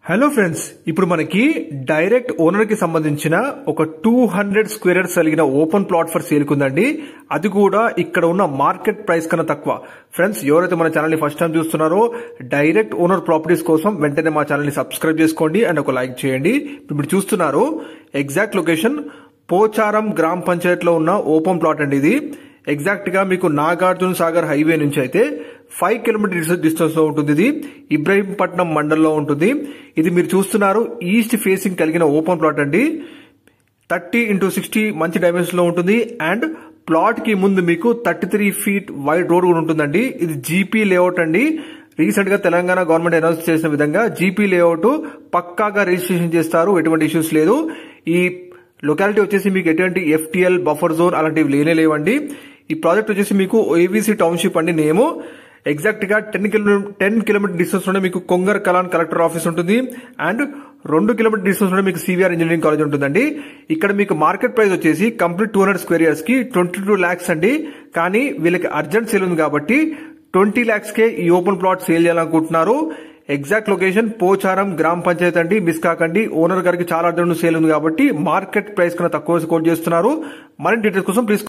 hello friends ఇప్పుడు మనకి direct owner కి సంబంధించిన ఒక టూ హండ్రెడ్ స్క్వేర్ యార్డ్స్ కలిగిన ఓపెన్ ప్లాట్ ఫర్ సేల్ ఉందండి అది కూడా ఇక్కడ ఉన్న మార్కెట్ ప్రైస్ కన్నా తక్కువ ఫ్రెండ్స్ ఎవరైతే మన ఛానల్ ని ఫస్ట్ టైం చూస్తున్నారో డైరెక్ట్ ఓనర్ ప్రాపర్టీస్ కోసం వెంటనే మా ఛానల్ ని సబ్స్క్రైబ్ చేసుకోండి అండ్ ఒక లైక్ చేయండి ఇప్పుడు మీరు చూస్తున్నారు ఎగ్జాక్ట్ లొకేషన్ పోచారం గ్రామ పంచాయత్ లో ఉన్న ఓపెన్ ప్లాట్ అండి ఇది ఎగ్జాక్ట్ గా మీకు నాగార్జున సాగర్ హైవే నుంచి అయితే ఫైవ్ కిలోమీటర్ డిస్టెన్స్ లో ఉంటుంది ఇది ఇబ్రహీంపట్నం మండల్లో ఉంటుంది ఇది మీరు చూస్తున్నారు ఈస్ట్ ఫేసింగ్ కలిగిన ఓపెన్ ప్లాట్ అండి థర్టీ ఇంటూ సిక్స్టీ మంచి డైమెన్షన్ లో ఉంటుంది అండ్ ప్లాట్ కి ముందు మీకు thirty three feet wide road కూడా ఉంటుందండి ఇది జీపీ లేఅవుట్ అండి రీసెంట్ గా తెలంగాణ గవర్నమెంట్ అనౌన్స్ చేసిన విధంగా జీపీ లేఅవుట్ పక్కాగా రిజిస్ట్రేషన్ చేస్తారు ఎటువంటి ఇష్యూస్ లేదు ఈ లొకాలిటీ వచ్చేసి మీకు ఎటువంటి ఎఫ్టిఎల్ బఫర్ జోన్ అలాంటివి లేనే లేవండి ఈ ప్రాజెక్ట్ వచ్చేసి మీకు ఏవీసీ టౌన్షిప్ అండి నేము ఎగ్జాక్ట్ గా ten kilo ten kilometer distance లోనే మీకు కొంగర్ కలాన్ కలెక్టర్ ఆఫీస్ ఉంటుంది అండ్ రెండు కిలోమీటర్ డిస్టెన్స్ లోనే మీకు సివిఆర్ ఇంజనీరింగ్ కాలేజ్ ఉంటుందండి ఇక్కడ మీకు మార్కెట్ ప్రైస్ వచ్చేసి complete two hundred square years కి ట్వంటీ టూ ల్యాక్స్ అండి కానీ వీళ్ళకి అర్జెంట్ సేల్ ఉంది కాబట్టి ట్వంటీ ల్యాక్స్ కే ఈ ఓపెన్ ప్లాట్ సేల్ చేయాలనుకుంటున్నారు ఎగ్జాక్ట్ లొకేషన్ పోచారం గ్రామ పంచాయతీ అండి మిస్ కాకండి ఓనర్ గారికి చాలా అర్జెంట్ సేల్ ఉంది కాబట్టి మార్కెట్ ప్రైస్ కన్నా తక్కువ కోట్ చేస్తున్నారు మరిన్ని డీటెయిల్స్ కోసం ప్లీజ్